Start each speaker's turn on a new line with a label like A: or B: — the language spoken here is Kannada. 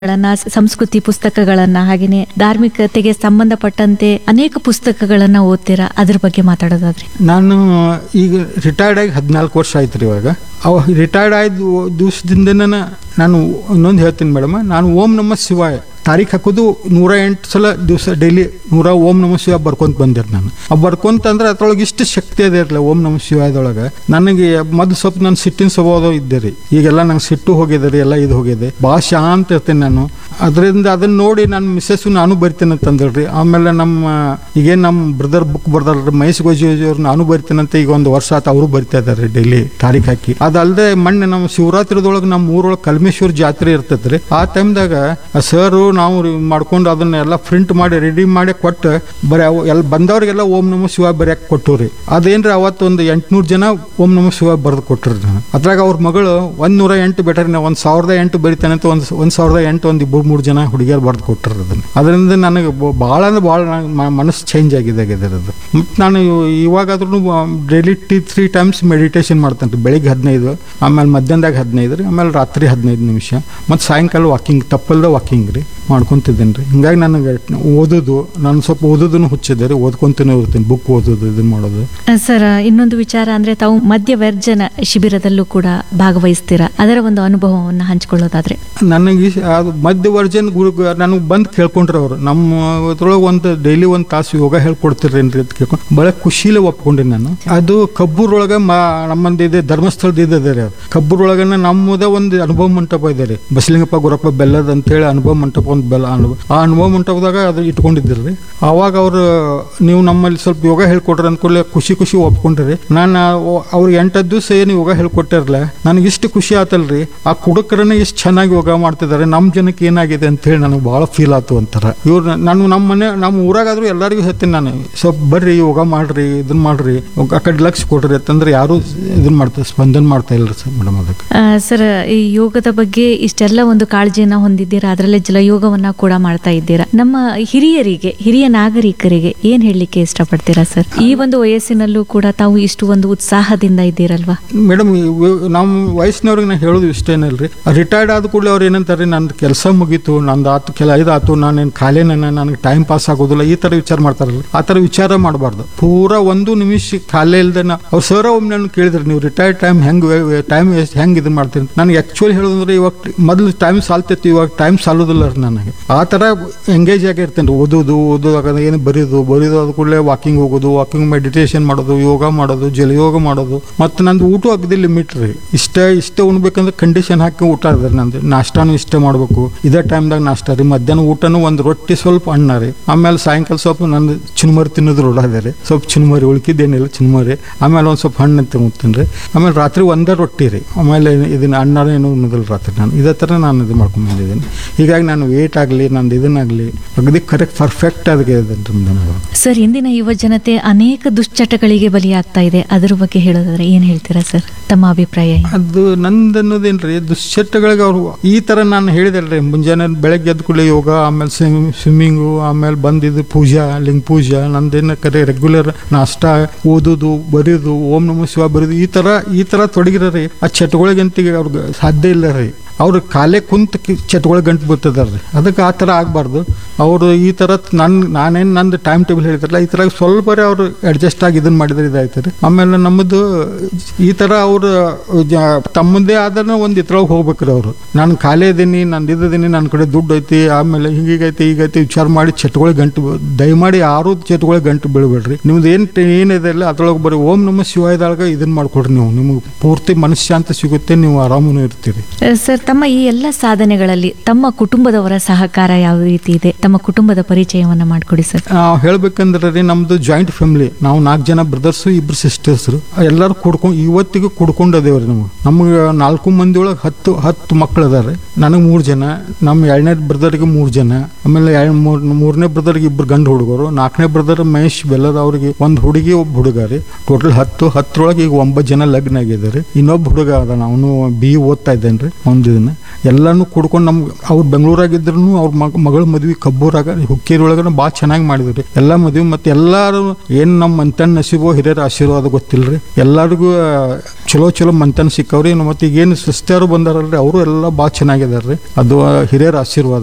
A: ಗಳನ್ನ ಸಂಸ್ಕೃತಿ ಪುಸ್ತಕಗಳನ್ನ ಹಾಗೇನೆ ಧಾರ್ಮಿಕತೆಗೆ ಸಂಬಂಧಪಟ್ಟಂತೆ ಅನೇಕ ಪುಸ್ತಕಗಳನ್ನ ಓದ್ತೀರಾ ಅದ್ರ ಬಗ್ಗೆ ಮಾತಾಡೋದಾದ್ರೆ
B: ನಾನು ಈಗ ರಿಟೈರ್ಡ್ ಆಗಿ ಹದಿನಾಲ್ಕು ವರ್ಷ ಆಯ್ತು ರೀ ಇವಾಗ ಅವ ರಿಟೈರ್ಡ್ ಆಯ್ದು ದಿವಸದಿಂದ ನಾನು ಇನ್ನೊಂದು ಹೇಳ್ತೀನಿ ಮೇಡಮ್ ನಾನು ಓಂ ನಮ ಶಿವಾಯ ತಾರೀಖು ಹಾಕೋದು ನೂರ ಎಂಟು ಸಲ ದಿವಸ ಡೈಲಿ ನೂರ ಓಂ ನಮ ಶಿವ ಬರ್ಕೊಂತ ಬಂದಿರ್ ನಾನು ಆ ಬರ್ಕೊಂತ ಅಂದ್ರೆ ಅದ್ರೊಳಗೆ ಇಷ್ಟು ಶಕ್ತಿ ಅದೇ ಇರಲಿಲ್ಲ ಓಂ ನಮ ಶಿವಾಯದೊಳಗೆ ನನಗೆ ಮೊದಲು ಸ್ವಲ್ಪ ನಾನು ಸಿಟ್ಟಿನ ಸ್ವಭಾವ ಇದ್ದೆ ರೀ ಈಗೆಲ್ಲ ನಂಗೆ ಸಿಟ್ಟು ಹೋಗಿದೆ ರೀ ಎಲ್ಲ ಇದು ಹೋಗಿದೆ ಭಾಳ ಶಾಂತ ಇರ್ತೇನೆ ನಾನು ಅದರಿಂದ ಅದನ್ನ ನೋಡಿ ನನ್ನ ಮಿಸ್ಸಸ್ಸು ನಾನು ಬರಿತೇನೆ ಅಂತಂದ್ರಿ ಆಮೇಲೆ ನಮ್ಮ ಈಗೇನು ನಮ್ಮ ಬ್ರದರ್ ಬುಕ್ ಬರ್ದಾರ ಮಹೇಶ್ ಗೋಜಿ ಅವ್ರು ನಾನು ಬರಿತೇನಂತ ಈಗ ಒಂದು ವರ್ಷ ಆತ ಅವರು ಬರಿತಾ ಇದ್ದಾರೆ ಡೈಲಿ ತಾರೀಖು ಹಾಕಿ ಅದಲ್ಲದೆ ಮೊನ್ನೆ ನಮ್ಮ ಶಿವರಾತ್ರಿದೊಳಗೆ ನಮ್ಮ ಊರೊಳಗೆ ಕಲ್ಮೇಶ್ವರ ಜಾತ್ರೆ ಇರ್ತೈತೆ ರೀ ಆ ಟೈಮ್ದಾಗ ಸರು ನಾವು ರಿ- ಮಾಡ್ಕೊಂಡು ಅದನ್ನ ಎಲ್ಲ ಪ್ರಿಂಟ್ ಮಾಡಿ ರೆಡಿ ಮಾಡಿ ಕೊಟ್ಟು ಬರೀ ಅವು ಎಲ್ಲ ಬಂದವ್ರಿಗೆಲ್ಲ ಓಂ ನಮ ಶಿವ ಬರ್ಯಾಕೆ ಕೊಟ್ಟು ರೀ ಅದೇನ್ರಿ ಅವತ್ತು ಒಂದು ಎಂಟ್ನೂರು ಜನ ಓಂ ನಮ ಶಿವ ಬರೆದು ಕೊಟ್ರಿ ನಾನು ಅದ್ರಾಗ ಅವ್ರ ಮಗಳು ಒಂದ್ ನೂರ ಎಂಟು ಬೆಟರ್ ಒಂದು ಸಾವಿರದ ಎಂಟು ಬರಿತಾನೆ ಅಂತ ಒಂದು ಒಂದು ಸಾವಿರದ ಎಂಟು ಒಂದು ಇಬ್ಬರು ಮೂರು ಜನ ಹುಡುಗಿಯರು ಬರೆದು ಕೊಟ್ಟರು ಅದನ್ನು ಅದರಿಂದ ನನಗೆ ಬ- ಭಾಳ ಅಂದ್ರೆ ಭಾಳ ಮನಸ್ಸು ಚೇಂಜ್ ಆಗಿದೆ ಅದರದ್ದು ಮತ್ತು ನಾನು ಇವಾಗಾದ್ರೂ ಡೈಲಿ ಟಿ ತ್ರೀ ಟೈಮ್ಸ್ ಮೆಡಿಟೇಷನ್ ಮಾಡ್ತೇನೆ ರೀ ಬೆಳಿಗ್ಗೆ ಹದಿನೈದು ಆಮೇಲೆ ಮಧ್ಯಾಹ್ನದಾಗ ಹದಿನೈದು ರೀ ಆಮೇಲೆ ರಾತ್ರಿ ಹದಿನೈದು ನಿಮಿಷ ಮತ್ತು ಸಾಯಂಕಾಲ ವಾಕಿಂಗ್ ತಪ್ಪಲ್ದ ವಾಕಿಂಗ್ ರೀ ಮಾಡ್ಕೊತಿದ್ದೇನೆ ರೀ ಹಿಂಗಾಗಿ ನನಗೆ ಓದೋದು ನಾನು ಸ್ವಲ್ಪ ಓದೋದನ್ನು ಹುಚ್ಚಿದೆ ರೀ ಓದ್ಕೊಂತಾನೆ ಇರ್ತೀನಿ ಬುಕ್ ಓದೋದು ಇದನ್ನು ಮಾಡೋದು
A: ಸರ್ ಇನ್ನೊಂದು ವಿಚಾರ ಅಂದ್ರೆ ತಾವು ಮಧ್ಯವರ್ಜನ ಶಿಬಿರದಲ್ಲೂ ಕೂಡ ಭಾಗವಹಿಸ್ತೀರಾ ಅದರ ಒಂದು ಅನುಭವವನ್ನು ಹಂಚಿಕೊಳ್ಳೋದಾದ್ರೆ
B: ನನಗೆ ಈ- ಅದು ಮಧ್ಯವರ್ಜನ್ ಗುರು ನನಗೆ ಬಂದು ಕೇಳ್ಕೊಂಡ್ರೆ ಅವರು ನಮ್ಮ ಅದ್ರೊಳಗೆ ಒಂದು ಡೈಲಿ ಒಂದು ತಾಸು ಯೋಗ ಹೇಳ್ಕೊಡ್ತಿರೇನ್ರಿ ಅಂತ ಕೇಳ್ಕೊಂಡು ಭಾಳ ಖುಷಿಲೇ ಒಪ್ಕೊಂಡೆ ನಾನು ಅದು ಕಬ್ಬೂರೊಳಗೆ ಮಾ ನಮ್ಮಂದು ಇದೆ ಧರ್ಮಸ್ಥಳದ ಇದೆ ರೀ ಅದು ಕಬ್ಬೂರೊಳಗನ ನಮ್ಮದೇ ಒಂದು ಅನುಭವ ಮಂಟಪ ಇದೆ ರೀ ಬಸಲಿಂಗಪ್ಪ ಗುರಪ್ಪ ಬೆಲ್ಲದ ಅಂತೇಳಿ ಅನುಭವ ಮಂಟಪ ಒಂದು ಬೆಲ್ಲ ಅನುಭವ ಆ ಅನುಭವ ಮಂಟಪದಾಗ ಅದು ಇಟ್ಕೊಂಡಿದ್ದಿರಿ ರೀ ಆವಾಗ ಅವರು ನೀವು ನಮ್ಮಲ್ಲಿ ಸ್ವಲ್ಪ ಯೋಗ ಹೇಳ್ಕೊಡ್ರಿ ಅಂದ್ಕೊಳ್ಳಿ ಖುಷಿ ಖುಷಿ ಒಪ್ಕೊಂಡ್ರಿ ನಾನು ಅವ್ರಿಗೆ ಎಂಟತ್ತು ದಿವಸ ಏನು ಯೋಗ ಹೇಳ್ಕೊಟ್ಟಿರಲ್ಲ ನನಗೆ ಇಷ್ಟು ಖುಷಿ ಆತಲ್ರಿ ಆ ಕುಡುಕರನ್ನ ಇಷ್ಟು ಚೆನ್ನಾಗಿ ಯೋಗ ಮಾಡ್ತಿದ್ದಾರೆ ನಮ್ಮ ಜನಕ್ಕೆ ಏನಾಗಿದೆ ಅಂತ ಹೇಳಿ ನನಗೆ ಭಾಳ ಫೀಲ್ ಆಯ್ತು ಅಂತಾರ ಇವ್ರು ನಾನು ನಮ್ಮ ಮನೆ ನಮ್ಮ ಊರಾಗಾದ್ರೂ ಎಲ್ಲರಿಗೂ ಹೇಳ್ತೀನಿ ನಾನು ಸ್ವಲ್ಪ ಬರ್ರಿ ಯೋಗ ಮಾಡ್ರಿ ಇದನ್ನ ಮಾಡ್ರಿ ಆ ಕಡೆ ಲಕ್ಷ ಕೊಡ್ರಿ ಅಂತಂದ್ರೆ ಯಾರು ಇದನ್ನ ಮಾಡ್ತಾರೆ ಸ್ಪಂದನ ಮಾಡ್ತಾ ಇಲ್ಲ ಸರ್ ಮೇಡಮ್ ಅದಕ್ಕೆ
A: ಆ, ಸರ್ ಈ ಯೋಗದ ಬಗ್ಗೆ ಇಷ್ಟೆಲ್ಲ ಒಂದು ಕಾಳಜಿಯನ್ನ ಹೊಂದಿದ್ದೀರಾ ಅದರಲ್ಲೇ ಜಲಯೋಗವನ್ನ ಕೂಡ ಮಾಡ್ತಾ ಇದ್ದೀರಾ ನಮ್ಮ ಹಿರಿಯರಿಗೆ ಹಿರಿಯ ನಾಗರಿಕರಿಗೆ ಏನ್ ಹೇಳಲಿಕ್ಕೆ ಇಷ್ಟಪಡ್ತೀರಾ ಸರ್ ಈ ಒಂದು ವಯಸ್ಸಿನಲ್ಲೂ ಕೂಡ ತಾವು ಇಷ್ಟು ಒಂದು ಉತ್ಸಾಹದಿಂದ ಇದ್ದೀರಲ್ವಾ
B: ಮೇಡಮ್ ನಮ್ಮ ವಯಸ್ಸಿನವ್ರಿಗೆ ನಾ ಹೇಳೋದು ಇಷ್ಟೇನಲ್ರಿ ರಿಟೈರ್ಡ್ ಆದ ಕೂಡಲೇ ಅವ್ರು ಏನಂತಾರೆ ನಂದು ಕೆಲಸ ಮುಗೀತು ನಂದು ಆತು ಕೆಲ ಇದಾತು ನಾನೇನು ಖಾಲಿನ ನನಗೆ ಟೈಮ್ ಪಾಸ್ ಆಗೋದಿಲ್ಲ ಈ ಥರ ವಿಚಾರ ಮಾಡ್ತಾರಲ್ಲ ಆ ಥರ ವಿಚಾರ ಮಾಡಬಾರ್ದು ಪೂರಾ ಒಂದು ನಿಮಿಷ ಖಾಲಿ ಇಲ್ದೆ ನಾ ಅವ್ರು ಸರ್ ಒಮ್ಮೆ ನನ್ನ ಕೇಳಿದ್ರು ನೀವು ರಿಟೈರ್ಡ್ ಟೈಮ್ ಹೆಂಗೆ ಟೈಮ್ ಎಷ್ಟು ಹೆಂಗೆ ಇದನ್ನ ಮಾಡ್ತೀನಿ ನನಗೆ ಆ್ಯಕ್ಚುಲಿ ಹೇಳೋದಂದ್ರೆ ಇವಾಗ ಮೊದಲು ಟೈಮ್ ಸಾಲ್ತಿತ್ತು ಇವಾಗ ಟೈಮ್ ಸಾಲೋದಿಲ್ಲ ರೀ ನನಗೆ ಆ ಥರ ಎಂಗೇಜ್ ಆಗಿರ್ತೇನೆ ರೀ ಓದೋದು ಓದೋದಾಗ ಏನು ಬರೆಯೋದು ಬರೆಯೋದು ಅದು ಕೂಡಲೇ ವಾಕಿಂಗ್ ಹೋಗೋದು ವಾಕಿಂಗ್ ಮೆಡಿಟೇಷನ್ ಮಾಡೋದು ಯೋಗ ಮಾಡೋದು ಜಲಯೋಗ ಮಾಡೋದು ಮತ್ತು ನಂದು ಊಟ ಅಗದಿ ಲಿಮಿಟ್ ರೀ ಇಷ್ಟ ಇಷ್ಟ ಉಣ್ಬೇಕಂದ್ರೆ ಕಂಡೀಷನ್ ಹಾಕಿ ಊಟ ಅದ ನಂದು ನಾಷ್ಟಾನು ಇಷ್ಟ ಮಾಡಬೇಕು ಇದೇ ಟೈಮ್ದಾಗ ನಾಷ್ಟ ರೀ ಮಧ್ಯಾಹ್ನ ಊಟನೂ ಒಂದು ರೊಟ್ಟಿ ಸ್ವಲ್ಪ ಅನ್ನ ರೀ ಆಮೇಲೆ ಸಾಯಂಕಾಲ ಸ್ವಲ್ಪ ನಂದು ಚುನ್ಮರಿ ತಿನ್ನೋದು ರೂಢ ಅದೇ ರೀ ಸ್ವಲ್ಪ ಚುನ್ಮರಿ ಉಳ್ಕಿದ್ದೇನಿಲ್ಲ ಚುನ್ಮರಿ ಆಮೇಲೆ ಒಂದು ಸ್ವಲ್ಪ ಹಣ್ಣು ತಿಂತೀನಿ ರೀ ಆಮೇಲೆ ರಾತ್ರಿ ಒಂದೇ ರೊಟ್ಟಿ ರೀ ಆಮೇಲೆ ಇದನ್ನ ಅನ್ನ ಏನು ಉಣ್ಣೋದಿಲ್ಲ ರಾತ್ರಿ ನಾನು ಇದೇ ಥರ ನಾನು ಇದು ಮಾಡ್ಕೊಂಡು ಬಂದಿದ್ದೀನಿ ಹೀಗಾಗಿ ನಾನು ವೇಟ್ ಆಗಲಿ ನಂದು ಇದನ್ನಾಗಲಿ ಅಗದಿ ಕರೆಕ್ಟ್ ಪರ್ಫೆಕ್ಟ್ ಆಗಿ ಇದೆ ನನಗೆ
A: ಸರ್ ಇಂದಿನ ಯುವ ಜನತೆ ಅನೇಕ ದುಶ್ಚಟಗಳಿಗೆ ಬಲಿಯಾಗ್ತಾ ಇದೆ ಅದ್ರ ಬಗ್ಗೆ ಹೇಳೋದಾದ್ರೆ ಏನ್ ಹೇಳ್ತೀರಾ ಸರ್ ತಮ್ಮ ಅಭಿಪ್ರಾಯ ಏನು?
B: ಅದು ನಂದು ಅನ್ನೋದೇನ್ರಿ ದುಶ್ಚಟಗಳಿಗೆ ಅವರು ಈ ಥರ ನಾನು ಹೇಳಿದಲ್ರಿ ಮುಂಜಾನೆ ಬೆಳಗ್ಗೆ ಎದ್ದ ಕೂಡಲೇ ಯೋಗ ಆಮೇಲೆ ಸ್ವಿಮ್ಮಿಂಗು ಆಮೇಲೆ ಬಂದಿದ್ದು ಪೂಜಾ ಲಿಂಗ ಪೂಜಾ ನಂದೇನು ಕರೆ ರೆಗ್ಯುಲರ್ ನಾಷ್ಟ ಓದೋದು ಬರೆಯೋದು ಓಂ ನಮ ಶಿವ ಬರೆಯೋದು ಈ ಥರ ಈ ಥರ ತೊಡಗಿರಿ ಆ ಚಟಗಳಿಗಂತ ಅವ್ರಿಗೆ ಸಾಧ್ಯ ಇಲ್ಲ ರೀ ಅವ್ರು ಕಾಲೇ ಕುಂತ ಚಟಗಳಿಗೆ ಗಂಟು ಬೀಳ್ತಿದಾರೆ ಅದಕ್ಕೆ ಆ ಥರ ಆಗಬಾರ್ದು ಅವರು ಈ ಥರ ನನ್ನ ನಾನೇನು ನಂದು ಟೈಮ್ ಟೇಬಲ್ ಹೇಳಿದ್ರಲ್ಲ ಈ ಥರ ಸ್ವಲ್ಪ ಅವರು ಅಡ್ಜಸ್ಟ್ ಆಗಿ ಇದನ್ನು ಮಾಡಿದ್ರೆ ಇದಾಯ್ತು ರೀ ಆಮೇಲೆ ನಮ್ಮದು ಈ ಥರ ಅವರು ತಮ್ಮದೇ ಆದನ ಒಂದು ಇದ್ರೊಳಗೆ ಹೋಗ್ಬೇಕ್ರಿ ಅವರು ನಾನು ಖಾಲಿ ಇದೀನಿ ನಾನು ಇದ್ದೀನಿ ನನ್ನ ಕಡೆ ದುಡ್ಡು ಐತಿ ಆಮೇಲೆ ಹಿಂಗೈತಿ ಈಗೈತಿ ವಿಚಾರ ಮಾಡಿ ಚಟಗಳಿಗೆ ಗಂಟು ಬೀಳ್- ದಯಮಾಡಿ ಯಾರು ಚಟಗಳಿಗೆ ಗಂಟು ಬೀಳ್ಬೇಡ್ರಿ ನಿಮ್ದು ಏನು ಏನಿದೆ ಅಲ್ಲ ಅದ್ರೊಳಗೆ ಬರೀ ಓಂ ನಮ ಶಿವಾಯದೊಳಗೆ ಇದನ್ನು ಮಾಡ್ಕೊಡ್ರಿ ನೀವು ನಿಮಗೆ ಪೂರ್ತಿ ಮನಃಶಾಂತಿ ಸಿಗುತ್ತೆ ನೀವು ಆರಾಮೂ ಇರ್ತೀರಿ
A: ಆ, ಸರ್ ತಮ್ಮ ಈ ಎಲ್ಲ ಸಾಧನೆಗಳಲ್ಲಿ ತಮ್ಮ ಕುಟುಂಬದವರ ಸಹಕಾರ ಯಾವ ರೀತಿ ಇದೆ ತಮ್ಮ ಕುಟುಂಬದ ಪರಿಚಯವನ್ನ ಮಾಡಿಕೊಡಿ ಸರ್
B: ನಾವು ಹೇಳ್ಬೇಕಂದ್ರೆ ರೀ ನಮ್ದು ಜಾಯಿಂಟ್ ಫ್ಯಾಮಿಲಿ ನಾವು ನಾಲ್ಕು ಜನ ಬ್ರದರ್ಸು ಇಬ್ರು ಸಿಸ್ಟರ್ಸ್ರು ಎಲ್ಲರೂ ಕುಡ್ಕೊಂಡು ಇವತ್ತಿಗೂ ಕುಡ್ಕೊಂಡು ಅದೇವ್ರಿ ನಮಗೆ ನಮಗೆ ನಾಲ್ಕು ಮಂದಿ ಒಳಗೆ ಹತ್ತು ಹತ್ತು ಮಕ್ಳು ಅದಾರೆ ನನಗೆ ಮೂರು ಜನ ನಮ್ಮ ಎರಡನೇ ಬ್ರದರ್ಗೆ ಮೂರು ಜನ ಆಮೇಲೆ ಎರಡು ಮೂರು ಮೂರನೇ ಬ್ರದರ್ಗೆ ಇಬ್ರು ಗಂಡು ಹುಡುಗರು ನಾಲ್ಕನೇ ಬ್ರದರ್ ಮಹೇಶ್ ಬೆಲ್ಲದ ಅವ್ರಿಗೆ ಒಂದು ಹುಡುಗಿ ಒಬ್ಬ ಹುಡುಗ ರೀ ಟೋಟಲ್ ಹತ್ತು ಹತ್ತರೊಳಗೆ ಈಗ ಒಂಬತ್ತು ಜನ ಲಗ್ನ ಆಗಿದ್ದಾರೆ ಇನ್ನೊಬ್ಬ ಹುಡುಗ ಅದ ಅವನು ಬಿ ಓದ್ತಾ ಇದ್ದೇನೆ ರೀ ಒಂದು ಇದನ್ನ ಎಲ್ಲಾನು ಕುಡ್ಕೊಂಡು ನಮ್ಗೆ ಅವ್ರು ಬೆಂಗಳೂರಾಗಿದ್ರು ಅವ್ರ ಮಗ ಮಗಳ ಮದ್ವೆ ಕಬ್ಬೂರಾಗ ಹುಕ್ಕೇರಿ ಒಳಗನ ಭಾಳ ಚೆನ್ನಾಗಿ ಮಾಡಿದ್ರಿ ಎಲ್ಲ ಮದ್ವೆ ಮತ್ತೆ ಎಲ್ಲಾರು ಏನು ನಮ್ಮ ಮಂತನ್ ನಸೀಬೋ ಹಿರಿಯರ ಆಶೀರ್ವಾದ ಗೊತ್ತಿಲ್ರಿ ಎಲ್ಲರಿಗೂ ಆ, ಚಲೋ ಚಲೋ ಮಂತನ್ ಸಿಕ್ಕವ್ರಿ ಮತ್ತೆ ಈಗೇನು ಸಿಸ್ಟರು ಬಂದಾರಲ್ರಿ ಅವರು ಎಲ್ಲ ಭಾಳ ಚೆನ್ನಾಗಿದಾರ್ರಿ ಅದು ಆ, ಹಿರಿಯರ ಆಶೀರ್ವಾದ